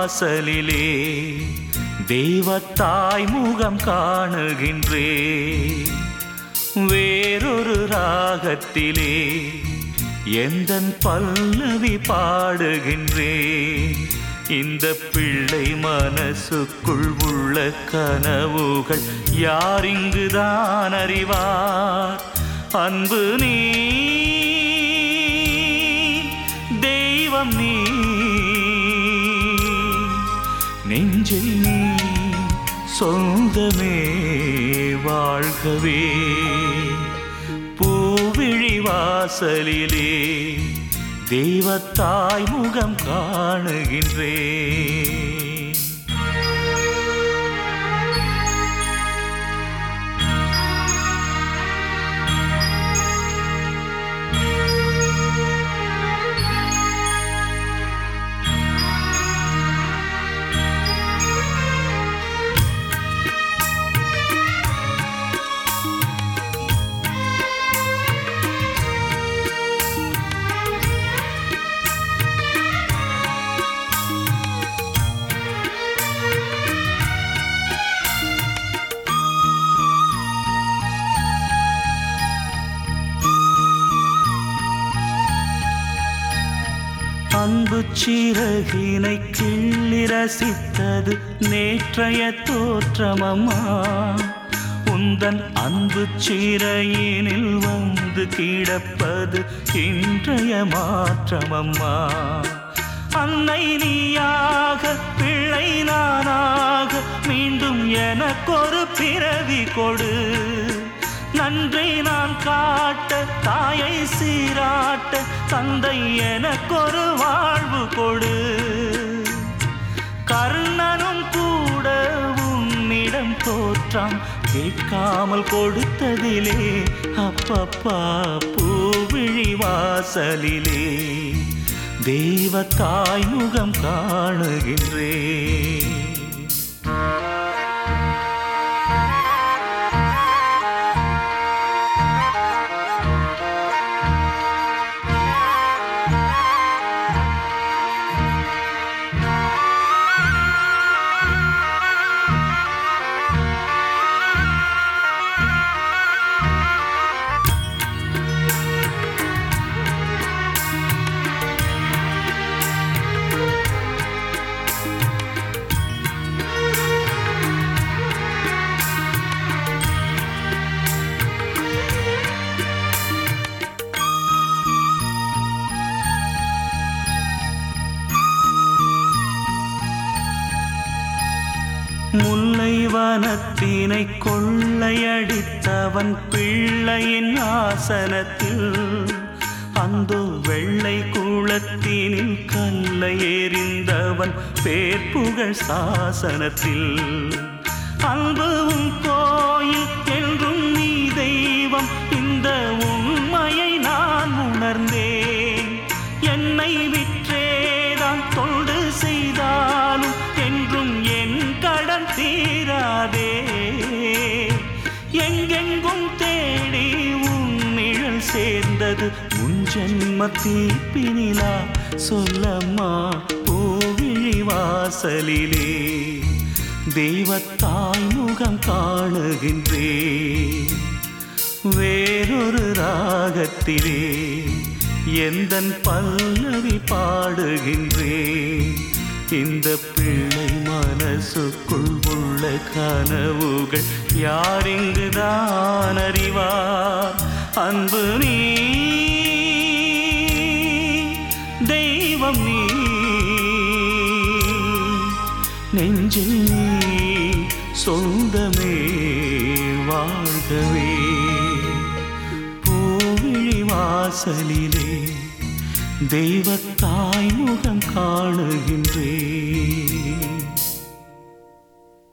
வாசலிலே தெய்வத்தாய் முகம் காணுகின்றே வேறொரு ராகத்திலே எந்தன் பல்லவி பாடுகின்றேன் இந்த பிள்ளை மனசுக்குள் உள்ள கனவுகள் யாரிங்குதான் அறிவார் அன்பு நீ தெய்வம் நீ நெஞ்சில் நீ சொந்தமே வாழ்கவே பூவிழி வாசலிலே தெய்வத்தாய் முகம் காணுகின்றேன் அன்பு சிறகினை கிள்ளி ரசித்தது நேற்றைய தோற்றமம்மா உந்தன் அன்பு சிறையினில் வந்து கிடப்பது இன்றைய மாற்றமம்மா அன்னை நீயாக பிள்ளை நானாக மீண்டும் எனக்கொரு பிறவி கொடு நன்றி நான் காட்ட தாயை சீராட்ட தந்தை எனக்கொரு வாழ்வு கொடு கர்ணனும் கூட உன்னிடம் தோற்றான் கேட்காமல் கொடுத்ததிலே அப்பப்பா பூவிழி வாசலிலே தெய்வ தாய் முகம் காணுகின்றேன் முல்லை வனத்தினை கொள்ளையடித்தவன் பிள்ளையின் ஆசனத்தில் அந்த வெள்ளை குளத்தினில் கல்லை எறிந்தவன் பேர்புகழ் சாசனத்தில் அன்பும் கோயில் என்றும் நீ தெய்வம் இந்த உண்மையை நான் உணர்ந்தேன் என்னை விற்றேதான் தொண்டு செய்தாலும் என்றும் என் கடன் தீராதே எங்கெங்கும் தேடி உன் நிழல் சேர்ந்தது உன் ஜென்ம தீப்பினிலா சொல்லம்மா பூவிழி வாசலிலே தெய்வத்தாய் முகம் காணுகின்றேன் வேறொரு ராகத்திலே எந்தன் பல்லவி பாடுகின்றேன் இந்த பிள்ளை மனசுக்குள் உள்ள கனவுகள் யாரிங்குதான் அறிவார் அன்பு நீ தெய்வம் நீ நெஞ்சில் நீ சொந்தமே வாழ்கவே பூவிழி வாசலிலே தெய்வத்தாய் முகம் காணுகின்றேன்